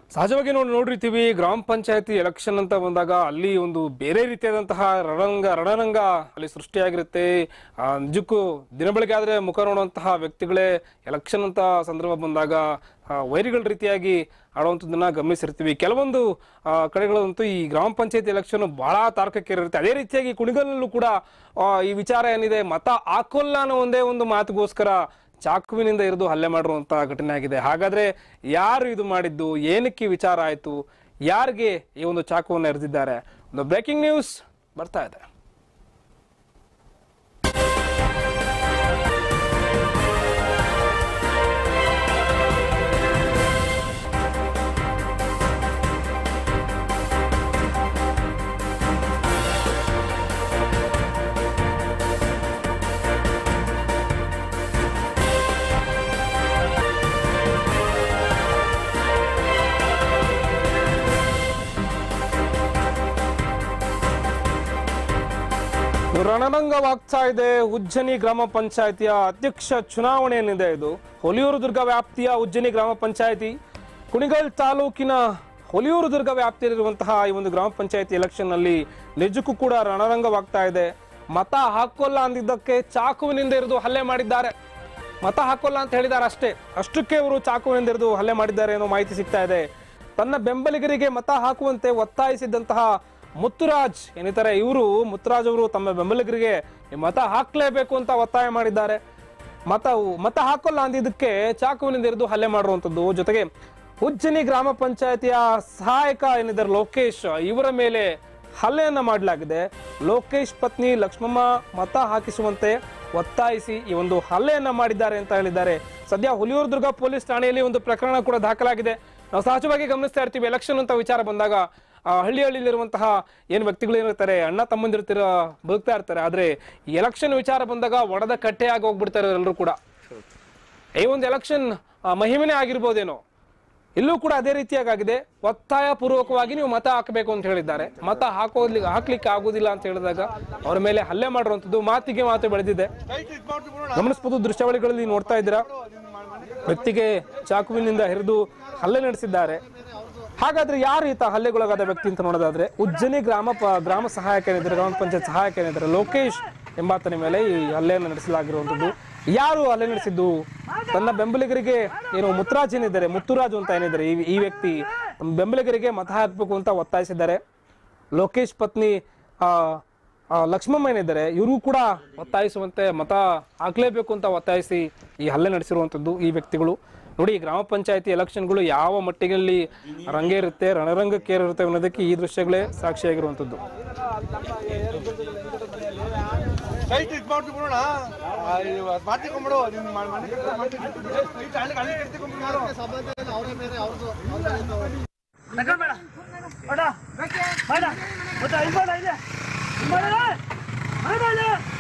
ಸಹಜವಾಗಿ ನೋಡಿ ನೋಡಿರ್ತೀವಿ ಗ್ರಾಮ ಪಂಚಾಯತಿ ಎಲೆಕ್ಷನ್ ಅಂತ ಬಂದಾಗ ಅಲ್ಲಿ ಒಂದು ಬೇರೆ ರೀತಿಯಾದಂತಹ ರಣರಂಗ ರಣರಂಗ ಅಲ್ಲಿ ಸೃಷ್ಟಿಯಾಗಿರುತ್ತೆ ಆ, ನಿಜಕ್ಕೂ ದಿನಬಳಕೆ ಆದ್ರೆ ಮುಖ ನೋಡುವಂತಹ ವ್ಯಕ್ತಿಗಳೇ ಎಲೆಕ್ಷನ್ ಅಂತ ಸಂದರ್ಭ ಬಂದಾಗ ಆ, ವೈರಿಗಳ ರೀತಿಯಾಗಿ ಆಡುವಂಥದ್ದನ್ನ ಗಮನಿಸಿರ್ತೀವಿ ಕೆಲವೊಂದು ಆ, ಕಡೆಗಳಂತೂ ಈ ಗ್ರಾಮ ಪಂಚಾಯತಿ ಎಲೆಕ್ಷನ್ ಬಹಳ ತಾರ್ಕಕ್ಕೇರಿರುತ್ತೆ ಅದೇ ರೀತಿಯಾಗಿ ಕುಣಿಗಲ್ಲೂ ಕೂಡ ಆ, ಈ ವಿಚಾರ ಏನಿದೆ ಮತ ಹಾಕೋಲ್ಲ ಅನ್ನೋ ಒಂದೇ ಒಂದು ಮಾತಿಗೋಸ್ಕರ ಚಾಕುವಿನಿಂದ ಇರಿದು ಹಲ್ಲೆ ಮಾಡಿರುವಂತ ಘಟನೆ ಆಗಿದೆ ಹಾಗಾದ್ರೆ ಯಾರು ಇದು ಮಾಡಿದ್ದು ಏನಕ್ಕೆ ಈ ವಿಚಾರ ಆಯ್ತು ಯಾರಿಗೆ ಈ ಒಂದು ಚಾಕುವನ್ನು ಎರೆದಿದ್ದಾರೆ ಒಂದು ಬ್ರೇಕಿಂಗ್ ನ್ಯೂಸ್ ಬರ್ತಾ ಇದೆ ರಣರಂಗವಾಗ್ತಾ ಇದೆ ಉಜ್ಜನಿ ಗ್ರಾಮ ಪಂಚಾಯತಿಯ ಅಧ್ಯಕ್ಷ ಚುನಾವಣೆ ಏನಿದೆ ಇದು ಹೊಲಿಯೂರು ದುರ್ಗ ವ್ಯಾಪ್ತಿಯ ಉಜ್ಜನಿ ಗ್ರಾಮ ಪಂಚಾಯತಿ ಕುಣಿಗಲ್ ತಾಲೂಕಿನ ಹೊಲಿಯೂರು ದುರ್ಗ ವ್ಯಾಪ್ತಿಯಲ್ಲಿರುವಂತಹ ಈ ಒಂದು ಗ್ರಾಮ ಪಂಚಾಯತಿ ಎಲೆಕ್ಷನ್ ನಲ್ಲಿ ನಿಜಕ್ಕೂ ಕೂಡ ರಣರಂಗವಾಗ್ತಾ ಇದೆ ಮತ ಹಾಕೋಲ್ಲ ಅಂದಿದ್ದಕ್ಕೆ ಚಾಕುವಿನಿಂದ ಇರಿದು ಹಲ್ಲೆ ಮಾಡಿದ್ದಾರೆ ಮತ ಹಾಕೋಲ್ಲ ಅಂತ ಹೇಳಿದ್ದಾರೆ ಅಷ್ಟೇ ಅಷ್ಟಕ್ಕೆ ಇವರು ಚಾಕುವಿನಿಂದ ಇರಿದು ಹಲ್ಲೆ ಮಾಡಿದ್ದಾರೆ ಅನ್ನೋ ಮಾಹಿತಿ ಸಿಗ್ತಾ ಇದೆ ತನ್ನ ಬೆಂಬಲಿಗರಿಗೆ ಮತ ಹಾಕುವಂತೆ ಒತ್ತಾಯಿಸಿದಂತಹ ಮುತ್ತುರಾಜ್ ಏನಿದ್ದಾರೆ ಇವರು ಮುತ್ತುರಾಜ್ ಅವರು ತಮ್ಮ ಬೆಂಬಲಿಗರಿಗೆ ಈ ಮತ ಹಾಕ್ಲೇಬೇಕು ಅಂತ ಒತ್ತಾಯ ಮಾಡಿದ್ದಾರೆ ಮತ ಮತ ಹಾಕೋಲ್ಲ ಅಂದಿದ್ದಕ್ಕೆ ಚಾಕುವಿನಿಂದ ಇರಿದು ಹಲ್ಲೆ ಮಾಡಿರುವಂತದ್ದು ಜೊತೆಗೆ ಉಜ್ಜನಿ ಗ್ರಾಮ ಪಂಚಾಯತಿಯ ಸಹಾಯಕ ಏನಿದ್ದಾರೆ ಲೋಕೇಶ್ ಇವರ ಮೇಲೆ ಹಲ್ಲೆಯನ್ನ ಮಾಡಲಾಗಿದೆ ಲೋಕೇಶ್ ಪತ್ನಿ ಲಕ್ಷ್ಮಮ್ಮ ಮತ ಹಾಕಿಸುವಂತೆ ಒತ್ತಾಯಿಸಿ ಈ ಒಂದು ಹಲ್ಲೆಯನ್ನ ಮಾಡಿದ್ದಾರೆ ಅಂತ ಹೇಳಿದ್ದಾರೆ ಸದ್ಯ ಹುಲಿಯೂರು ದುರ್ಗ ಪೊಲೀಸ್ ಠಾಣೆಯಲ್ಲಿ ಒಂದು ಪ್ರಕರಣ ಕೂಡ ದಾಖಲಾಗಿದೆ ನಾವು ಸಹಜವಾಗಿ ಗಮನಿಸ್ತಾ ಇರ್ತೀವಿ ಎಲೆಕ್ಷನ್ ಅಂತ ವಿಚಾರ ಬಂದಾಗ ಆ, ಹಳ್ಳಿ ಹಳ್ಳಿಲಿರುವಂತಹ ಏನು ವ್ಯಕ್ತಿಗಳು ಏನಿರ್ತಾರೆ ಅಣ್ಣ ತಮ್ಮಂದಿರ್ತಿರ ಬದುಕ್ತಾ ಇರ್ತಾರೆ ಆದ್ರೆ ಈ ಎಲೆಕ್ಷನ್ ವಿಚಾರ ಬಂದಾಗ ಒಡೆದ ಕಟ್ಟೆಯಾಗಿ ಹೋಗ್ಬಿಡ್ತಾರೆ ಎಲ್ಲರೂ ಕೂಡ ಈ ಒಂದು ಎಲೆಕ್ಷನ್ ಮಹಿಮೆನೇ ಆಗಿರ್ಬೋದೇನೋ ಇಲ್ಲೂ ಕೂಡ ಅದೇ ರೀತಿಯಾಗಿದೆ ಒತ್ತಾಯ ಪೂರ್ವಕವಾಗಿ ನೀವು ಮತ ಹಾಕಬೇಕು ಅಂತ ಹೇಳಿದ್ದಾರೆ ಮತ ಹಾಕೋದ್ಲಿ ಹಾಕ್ಲಿಕ್ಕೆ ಆಗುದಿಲ್ಲ ಅಂತ ಹೇಳಿದಾಗ ಅವರ ಮೇಲೆ ಹಲ್ಲೆ ಮಾಡಿರುವಂತದ್ದು ಮಾತಿಗೆ ಮಾತು ಬೆಳೆದಿದೆ ಗಮನಿಸಬಹುದು ದೃಶ್ಯಾವಳಿಗಳಲ್ಲಿ ನೋಡ್ತಾ ಇದ್ದೀರಾ ವ್ಯಕ್ತಿಗೆ ಚಾಕುವಿನಿಂದ ಹಿರಿದು ಹಲ್ಲೆ ನಡೆಸಿದ್ದಾರೆ ಹಾಗಾದ್ರೆ ಯಾರು ಈತ ಹಲ್ಲೆಗೊಳಗಾದ ವ್ಯಕ್ತಿ ಅಂತ ನೋಡೋದಾದ್ರೆ ಉಜ್ಜನಿ ಗ್ರಾಮ ಪ- ಗ್ರಾಮ ಸಹಾಯಕ ಏನಿದ್ದಾರೆ ಗ್ರಾಮ ಪಂಚಾಯತ್ ಸಹಾಯಕ ಏನಿದ್ದಾರೆ ಲೋಕೇಶ್ ಎಂಬಾತನ ಮೇಲೆ ಈ ಹಲ್ಲೆಯನ್ನು ನಡೆಸಲಾಗಿರುವಂತದ್ದು ಯಾರು ಹಲ್ಲೆ ನಡೆಸಿದ್ದು ತನ್ನ ಬೆಂಬಲಿಗರಿಗೆ ಏನು ಮುತ್ತುರಾಜ್ ಏನಿದ್ದಾರೆ ಮುತ್ತುರಾಜು ಅಂತ ಏನಿದ್ದಾರೆ ಈ ಈ ವ್ಯಕ್ತಿ ತಮ್ಮ ಬೆಂಬಲಿಗರಿಗೆ ಮತ ಹಾಕಬೇಕು ಅಂತ ಒತ್ತಾಯಿಸಿದ್ದಾರೆ ಲೋಕೇಶ್ ಪತ್ನಿ ಆ ಆ, ಲಕ್ಷ್ಮಮ್ಮ ಏನಿದ್ದಾರೆ ಇವರು ಕೂಡ ಒತ್ತಾಯಿಸುವಂತೆ ಮತ ಹಾಕ್ಲೇಬೇಕು ಅಂತ ಒತ್ತಾಯಿಸಿ ಈ ಹಲ್ಲೆ ನಡೆಸಿರುವಂಥದ್ದು ಈ ವ್ಯಕ್ತಿಗಳು ನೋಡಿ ಈ ಗ್ರಾಮ ಪಂಚಾಯತಿ ಎಲೆಕ್ಷನ್ಗಳು ಯಾವ ಮಟ್ಟಿನಲ್ಲಿ ರಂಗೇರುತ್ತೆ ರಣರಂಗಕ್ಕೇರಿರುತ್ತೆ ಅನ್ನೋದಕ್ಕೆ ಈ ದೃಶ್ಯಗಳೇ ಸಾಕ್ಷಿಯಾಗಿರುವಂಥದ್ದು ಸೈಟ್ ಇದು ಮಾಡ್ಕೊಂಡ್ಬಿಡೋಣ ಮಾಡ್ಕೊಂಡ್ಬಿಡು ನಿನ್ನ ಮನೆ ಸೈಟ್ ಅಲ್ಲಿ ಅಲ್ಲಿ ಕಟ್ಕೊಂಡ್ಬಿಡು ತಗೊಂಬೇಡ ಬೇಡ ಬೇಡ ಮತ್ತೆ ಇಲ್ಲಿ ಬೇಡ ಇದೆ ಇಲ್ಲಿ ಬೇಡ. ಬೇಡ, ಬೇಡ.